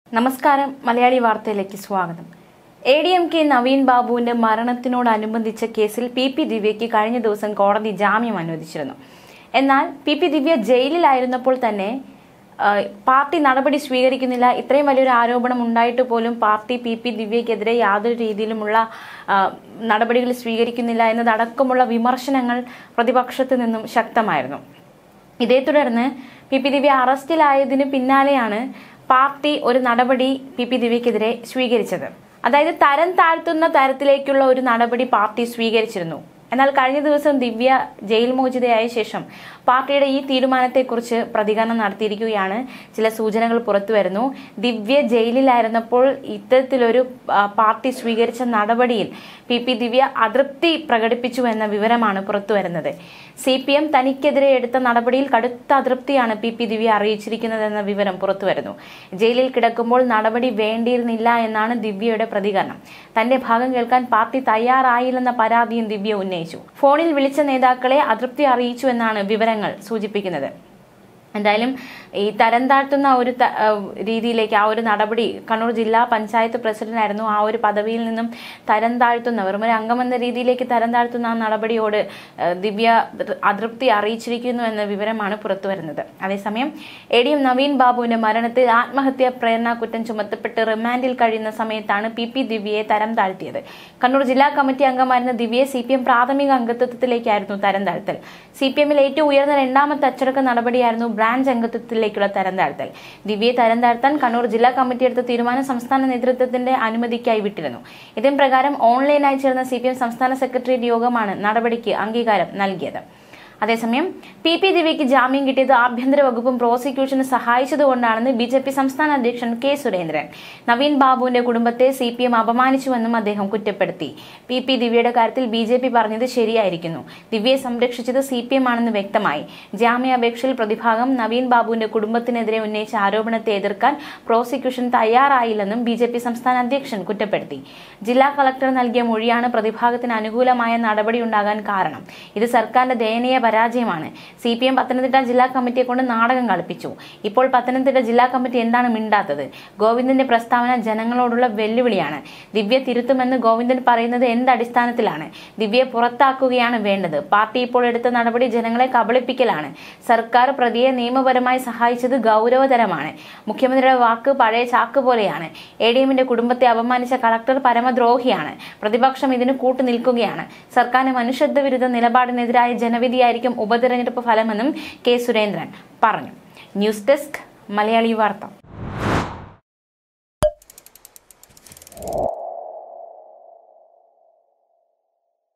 നമസ്കാരം മലയാളി വാർത്തയിലേക്ക് സ്വാഗതം A D M K Naveen ബാബുവിന്റെ മരണത്തിനോടനുബന്ധിച്ച കേസിൽ പി പി ദിവ്യയ്ക്ക് കഴിഞ്ഞ ദിവസം കോടതി ജാമ്യം അനുവദിച്ചിരുന്നു എന്നാൽ പി പി ദിവ്യ ജയിലിലായിരുന്നപ്പോൾ തന്നെ ആ, പാർട്ടി നടപടി സ്വീകരിക്കുന്നില്ല ഇത്രയും വലിയൊരു ആരോപണം ഉണ്ടായിട്ട് പോലും പാർട്ടി പി പി ദിവ്യക്കെതിരെ യാതൊരു രീതിയിലുമുള്ള ആ, നടപടികൾ സ്വീകരിക്കുന്നില്ല എന്നതടക്കമുള്ള വിമർശനങ്ങൾ പ്രതിപക്ഷത്ത് നിന്നും ശക്തമായിരുന്നു ഇതേ തുടർന്ന് പി പി ദിവ്യ അറസ്റ്റിലായതിന് പിന്നാലെയാണ് പാർട്ടി ഒരു നടപടി പി പി ദിവ്യക്കെതിരെ സ്വീകരിച്ചത് അതായത് തരം താഴ്ത്തുന്ന തരത്തിലേക്കുള്ള ഒരു നടപടി പാർട്ടി സ്വീകരിച്ചിരുന്നു എന്നാൽ കഴിഞ്ഞ ദിവസം ദിവ്യ ജയിൽ മോചിതയായ ശേഷം പാർട്ടിയുടെ ഈ തീരുമാനത്തെക്കുറിച്ച് പ്രതികരണം നടത്തിയിരിക്കുകയാണ് ചില സൂചനകൾ പുറത്തു വരുന്നു ദിവ്യ ജയിലിലായിരുന്നപ്പോൾ ഇത്തരത്തിലൊരു ആ, പാർട്ടി സ്വീകരിച്ച നടപടിയിൽ പി പി ദിവ്യ അതൃപ്തി പ്രകടിപ്പിച്ചു എന്ന വിവരമാണ് പുറത്തു വരുന്നത് സി പി എം തനിക്കെതിരെ എടുത്ത നടപടിയിൽ കടുത്ത അതൃപ്തിയാണ് പി പി ദിവ്യ അറിയിച്ചിരിക്കുന്നതെന്ന വിവരം പുറത്തു വരുന്നു ജയിലിൽ കിടക്കുമ്പോൾ നടപടി വേണ്ടിയിരുന്നില്ല എന്നാണ് ദിവ്യയുടെ പ്രതികരണം തന്റെ ഭാഗം കേൾക്കാൻ പാർട്ടി തയ്യാറായില്ലെന്ന പരാതിയും ദിവ്യ ഉന്നയിച്ചു ഫോണിൽ വിളിച്ച നേതാക്കളെ അതൃപ്തി അറിയിച്ചു എന്നാണ് വിവരങ്ങൾ സൂചിപ്പിക്കുന്നത് എന്തായാലും ഈ തരം താഴ്ത്തുന്ന ഒരു ത- ആ, രീതിയിലേക്ക് ആ ഒരു നടപടി കണ്ണൂർ ജില്ലാ പഞ്ചായത്ത് പ്രസിഡന്റ് ആയിരുന്നു ആ ഒരു പദവിയിൽ നിന്നും തരം താഴ്ത്തുന്ന വെറും ഒരു അംഗമെന്ന രീതിയിലേക്ക് തരം താഴ്ത്തുന്ന ആ നടപടിയോട് ആ, ദിവ്യ അതൃപ്തി അറിയിച്ചിരിക്കുന്നു എന്ന വിവരമാണ് പുറത്തു വരുന്നത് അതേസമയം എ ഡി എം നവീൻ ബാബുവിന്റെ മരണത്തിൽ ആത്മഹത്യാ പ്രേരണ കുറ്റം ചുമത്തപ്പെട്ട് റിമാൻഡിൽ കഴിയുന്ന സമയത്താണ് പി പി ദിവ്യയെ തരം താഴ്ത്തിയത് കണ്ണൂർ ജില്ലാ കമ്മിറ്റി അംഗമായിരുന്ന ദിവ്യയെ സി പി എം പ്രാഥമിക അംഗത്വത്തിലേക്കായിരുന്നു തരം താഴ്ത്തൽ സി പി എമ്മിൽ ഏറ്റവും ഉയർന്ന രണ്ടാമത്തെ അച്ചടക്ക നടപടിയായിരുന്നു ബ്രാഞ്ച് അംഗത്വത്തിലേക്കുള്ള തരം താഴ്ത്തൽ ദിവ്യയെ തരം താഴ്ത്താൻ കണ്ണൂർ ജില്ലാ കമ്മിറ്റി എടുത്ത തീരുമാനം സംസ്ഥാന നേതൃത്വത്തിന്റെ അനുമതിക്കായി വിട്ടിരുന്നു ഇതിൻ പ്രകാരം ഓൺലൈനായി ചേർന്ന സി സംസ്ഥാന സെക്രട്ടേറിയറ്റ് യോഗമാണ് നടപടിക്ക് അംഗീകാരം നൽകിയത് അതേസമയം പി പി ദിവ്യയ്ക്ക് ജാമ്യം കിട്ടിയത് ആഭ്യന്തര വകുപ്പും പ്രോസിക്യൂഷന് സഹായിച്ചതുകൊണ്ടാണെന്ന് ബി ജെ പി സംസ്ഥാന അധ്യക്ഷൻ കെ സുരേന്ദ്രൻ നവീൻ ബാബുവിന്റെ കുടുംബത്തെ സി പി എം അപമാനിച്ചുവെന്നും അദ്ദേഹം കുറ്റപ്പെടുത്തി പി പി ദിവ്യയുടെ കാര്യത്തിൽ ബി ജെ പി പറഞ്ഞത് ശരിയായിരിക്കുന്നു ദിവ്യയെ സംരക്ഷിച്ചത് സി പി എം ആണെന്ന് വ്യക്തമായി ജാമ്യാപേക്ഷയിൽ പ്രതിഭാഗം നവീൻ ബാബുവിന്റെ കുടുംബത്തിനെതിരെ ഉന്നയിച്ച ആരോപണത്തെ എതിർക്കാൻ പ്രോസിക്യൂഷൻ തയ്യാറായില്ലെന്നും ബി ജെ പി സംസ്ഥാന അധ്യക്ഷൻ കുറ്റപ്പെടുത്തി ജില്ലാ കളക്ടർ നൽകിയ മൊഴിയാണ് പ്രതിഭാഗത്തിന് അനുകൂലമായ നടപടിയുണ്ടാകാൻ കാരണം ഇത് സർക്കാരിന്റെ ദയനീയ പരാജയമാണ് സി പി എം പത്തനംതിട്ട ജില്ലാ കമ്മിറ്റിയെ കൊണ്ട് നാടകം കളിപ്പിച്ചു ഇപ്പോൾ പത്തനംതിട്ട ജില്ലാ കമ്മിറ്റി എന്താണ് മിണ്ടാത്തത് ഗോവിന്ദന്റെ പ്രസ്താവന ജനങ്ങളോടുള്ള വെല്ലുവിളിയാണ് ദിവ്യ തിരുത്തുമെന്ന് ഗോവിന്ദൻ പറയുന്നത് എന്ത് അടിസ്ഥാനത്തിലാണ് ദിവ്യയെ പുറത്താക്കുകയാണ് വേണ്ടത് പാർട്ടി ഇപ്പോൾ എടുത്ത നടപടി ജനങ്ങളെ കബളിപ്പിക്കലാണ് സർക്കാർ പ്രതിയെ നിയമപരമായി സഹായിച്ചത് ഗൗരവതരമാണ് മുഖ്യമന്ത്രിയുടെ വാക്ക് പഴയ ചാക്ക് പോലെയാണ് എ ഡി എമ്മിന്റെ കുടുംബത്തെ അപമാനിച്ച കളക്ടർ പരമദ്രോഹിയാണ് പ്രതിപക്ഷം ഇതിന് കൂട്ടുനിൽക്കുകയാണ് സർക്കാരിന്റെ മനുഷ്യത്വ വിരുദ്ധ നിലപാടിനെതിരായ ജനവിധിയായിരിക്കും ഉപതെരഞ്ഞെടുപ്പ് ഫലമെന്നും കെ സുരേന്ദ്രൻ പറഞ്ഞു ന്യൂസ് ഡെസ്ക് മലയാളി വാർത്ത